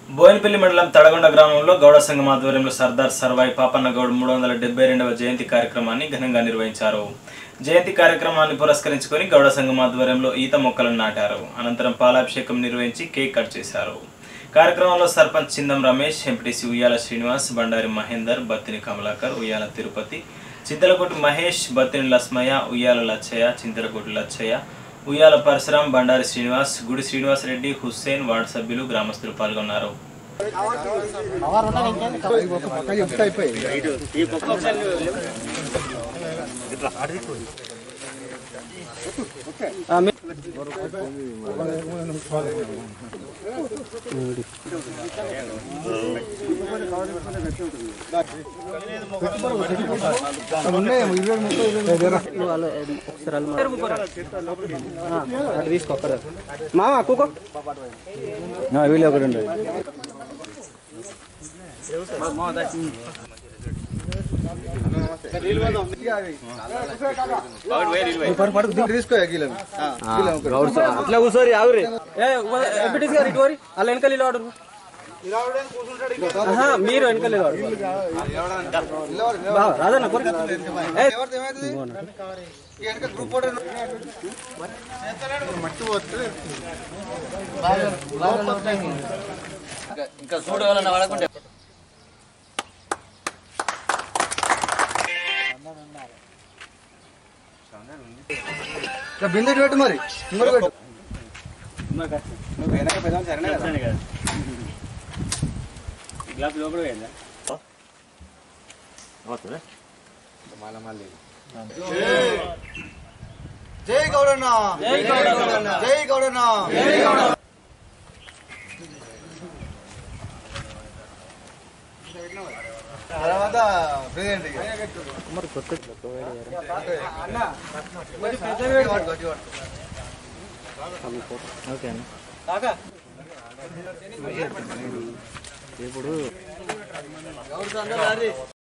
బోయినపల్లి మండలం తడగొండ గ్రామంలో గౌడ సంఘం ఆధ్వర్యంలో సర్దార్ సర్వాయి పాపన్న గౌడ్ మూడు వందల డెబ్బై రెండవ జయంతి కార్యక్రమాన్ని ఘనంగా నిర్వహించారు జయంతి కార్యక్రమాన్ని పురస్కరించుకొని గౌడ సంఘం ఆధ్వర్యంలో ఈత మొక్కలను నాటారు అనంతరం పాలాభిషేకం నిర్వహించి కేక్ కట్ చేశారు కార్యక్రమంలో సర్పంచ్ చిందం రమేష్ ఎంపీటీసీ ఉయ్యాల శ్రీనివాస్ బండారి మహేందర్ బత్తిని కమలాకర్ ఉయ్యాల తిరుపతి చింతలకోటి మహేష్ బత్తిని లస్మయ్య ఉయ్యాల లచ్చయ్య చింతలకోటి లచ్చయ్య ఉయ్యాల పరశురాం బండారి శ్రీనివాస్ గుడి శ్రీనివాస్ రెడ్డి హుస్సేన్ వార్డు సభ్యులు గ్రామస్తులు పాల్గొన్నారు మామ కూకో వీళ్ళు ఒకటి ఉండే అట్లా కూర్చోరి ఆగురి ఎంపీటీసీ గారు ఇటు వరి అలా వెనకాల ఇలా ఆడరు ఆహా, మీరు వెనకాల ఇలా ఆడరు రాదన్న కొరి ఏ, బిందె పెట్టు మరి ఇంకోటి పెట్టు జై గౌడన్న జై గౌడన్న జై గౌడన్న తర్వాత ప్రెసిడెంట్ కాకా